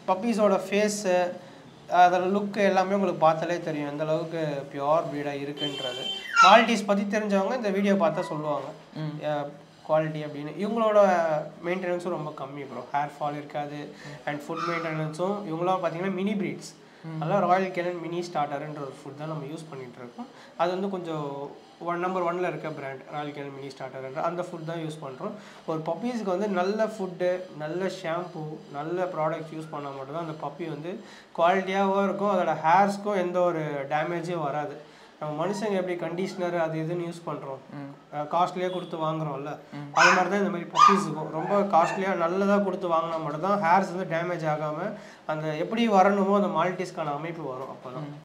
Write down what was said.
பப்பீஸோட phase அதோட லுக்கு எல்லாமே உங்களுக்கு பார்த்தாலே தெரியும் எந்த அளவுக்கு பியோர் ப்ரீடாக இருக்குன்றது குவாலிட்டிஸ் பற்றி தெரிஞ்சவங்க இந்த வீடியோ பார்த்தா சொல்லுவாங்க குவாலிட்டி அப்படின்னு இவங்களோட மெயின்டெனன்ஸும் ரொம்ப கம்மி ப்ரோ ஹேர் ஃபால் இருக்காது அண்ட் ஃபுட் மெயின்டெனன்ஸும் இவங்களாம் பார்த்தீங்கன்னா மினி ப்ரீட்ஸ் அதெல்லாம் ராயல் கேனன் மினி ஸ்டார்டர்ன்ற ஒரு ஃபுட் தான் நம்ம யூஸ் பண்ணிட்டு இருக்கோம் அது வந்து கொஞ்சம் ஒன் நம்பர் ஒன்ல இருக்க பிராண்ட் ராயல் கேனன் மினி ஸ்டார்டர்ன்ற அந்த ஃபுட் தான் யூஸ் பண்ணுறோம் ஒரு பப்பீஸ்க்கு வந்து நல்ல ஃபுட்டு நல்ல ஷாம்பு நல்ல ப்ராடக்ட்ஸ் யூஸ் பண்ணால் மட்டும்தான் அந்த பப்பி வந்து குவாலிட்டியாகவும் இருக்கும் அதோட ஹேர்ஸ்க்கும் எந்த ஒரு டேமேஜும் வராது நம்ம மனுஷங்க எப்படி கண்டிஷனர் அது இதுன்னு யூஸ் பண்ணுறோம் காஸ்ட்லியாக கொடுத்து வாங்குறோம்ல அது மாதிரி தான் இந்த மாதிரி பப்பீஸுக்கும் ரொம்ப காஸ்ட்லியாக நல்லதாக கொடுத்து வாங்கினா மட்டும் தான் ஹேர்ஸ் வந்து டேமேஜ் ஆகாமல் அந்த எப்படி வரணுமோ அந்த மால்டீஸ்க்கான அமைப்பு வரும் அப்போ தான்